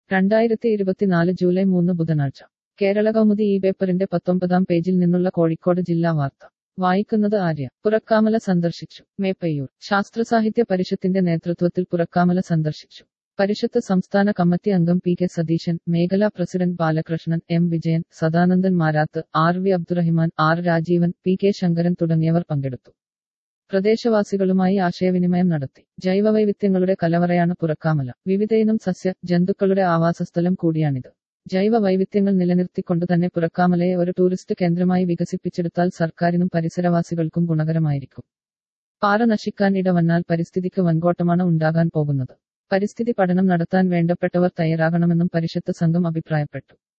രണ്ടായിരത്തി ഇരുപത്തിനാല് ജൂലൈ മൂന്ന് ബുധനാഴ്ച കേരള കൗമുദി ഈ പേപ്പറിന്റെ പത്തൊമ്പതാം പേജിൽ നിന്നുള്ള കോഴിക്കോട് ജില്ലാ വാർത്ത വായിക്കുന്നത് ആര്യ പുറക്കാമല സന്ദർശിച്ചു മേപ്പയ്യൂർ ശാസ്ത്രസാഹിത്യ പരിഷത്തിന്റെ നേതൃത്വത്തിൽ പുറക്കാമല സന്ദർശിച്ചു പരിഷത്ത് സംസ്ഥാന കമ്മിറ്റി അംഗം പി കെ സതീശൻ മേഖലാ president Balakrishnan M Vijayan Sadanandan Marath R V Abdurahiman R Rajeevan P K Sankaran തുടങ്ങിയവർ പങ്കെടുത്തു പ്രദേശവാസികളുമായി ആശയവിനിമയം നടത്തി ജൈവവൈവിധ്യങ്ങളുടെ കലവറയാണ് പുറക്കാമല വിവിധയിനം സസ്യ ജന്തുക്കളുടെ ആവാസസ്ഥലം കൂടിയാണിത് ജൈവ വൈവിധ്യങ്ങൾ നിലനിർത്തിക്കൊണ്ടുതന്നെ പുറക്കാമലയെ ഒരു ടൂറിസ്റ്റ് കേന്ദ്രമായി വികസിപ്പിച്ചെടുത്താൽ സർക്കാരിനും പരിസരവാസികൾക്കും ഗുണകരമായിരിക്കും പാറ നശിക്കാൻ ഇടവന്നാൽ പരിസ്ഥിതിക്ക് വൻകോട്ടമാണ് ഉണ്ടാകാൻ പോകുന്നത് പരിസ്ഥിതി പഠനം നടത്താൻ വേണ്ടപ്പെട്ടവർ തയ്യാറാകണമെന്നും പരിഷത്ത് സംഘം അഭിപ്രായപ്പെട്ടു